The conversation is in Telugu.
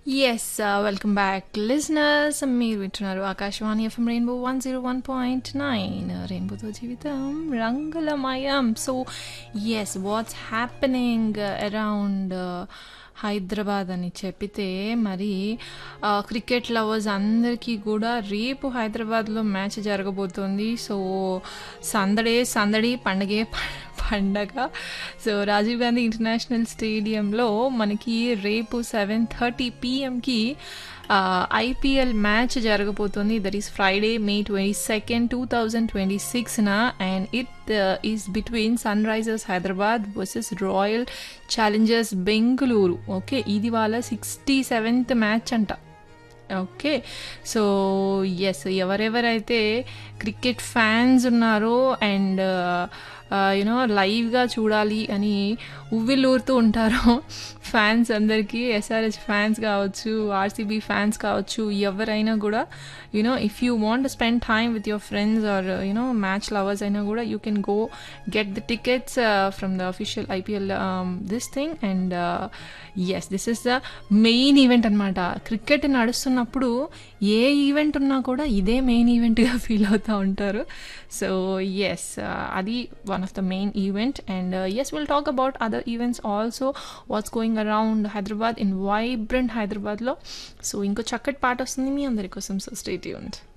ఎస్ వెల్కమ్ బ్యాక్ లిజనర్స్ మీరు వింటున్నారు Akashvani FM rainbow one zero one point nine రెయిన్బోతో జీవితం రంగులమయం so yes what's happening around Hyderabad అని చెప్పితే మరి క్రికెట్ లవర్స్ అందరికీ కూడా రేపు హైదరాబాద్లో మ్యాచ్ జరగబోతోంది సో సందడే సందడి పండగే పండగ సో రాజీవ్ గాంధీ ఇంటర్నేషనల్ స్టేడియంలో మనకి రేపు సెవెన్ థర్టీ పిఎంకి ఐపీఎల్ మ్యాచ్ జరగబోతుంది that is Friday May twenty second two thousand twenty సిక్స్న and it is between Sunrisers Hyderabad versus Royal Challengers Bengaluru okay ఇది వాళ్ళ సిక్స్టీ సెవెంత్ మ్యాచ్ అంట ఓకే సో ఎస్ ఎవరెవరైతే క్రికెట్ ఫ్యాన్స్ ఉన్నారో అండ్ యూనో లైవ్గా చూడాలి అని ఉవ్విల్లూరుతూ ఉంటారో ఫ్యాన్స్ అందరికీ ఎస్ఆర్హెచ్ ఫ్యాన్స్ కావచ్చు ఆర్సీబీ ఫ్యాన్స్ కావచ్చు ఎవరైనా కూడా you know if you want spend time with your friends or you know match lovers అయినా కూడా you can go get the tickets from the official IPL this thing and yes this is the main event అనమాట క్రికెట్ నడుస్తున్నప్పుడు ఏ ఈవెంట్ ఉన్నా కూడా ఇదే మెయిన్ ఈవెంట్గా ఫీల్ అవుతూ ఉంటారు సో ఎస్ అది one of the main event and yes will talk about other events also what's going around Hyderabad in vibrant హైదరాబాద్లో సో ఇంకో చక్కటి పాట వస్తుంది మీ అందరి కోసం సో స్టేట్ యూనిట్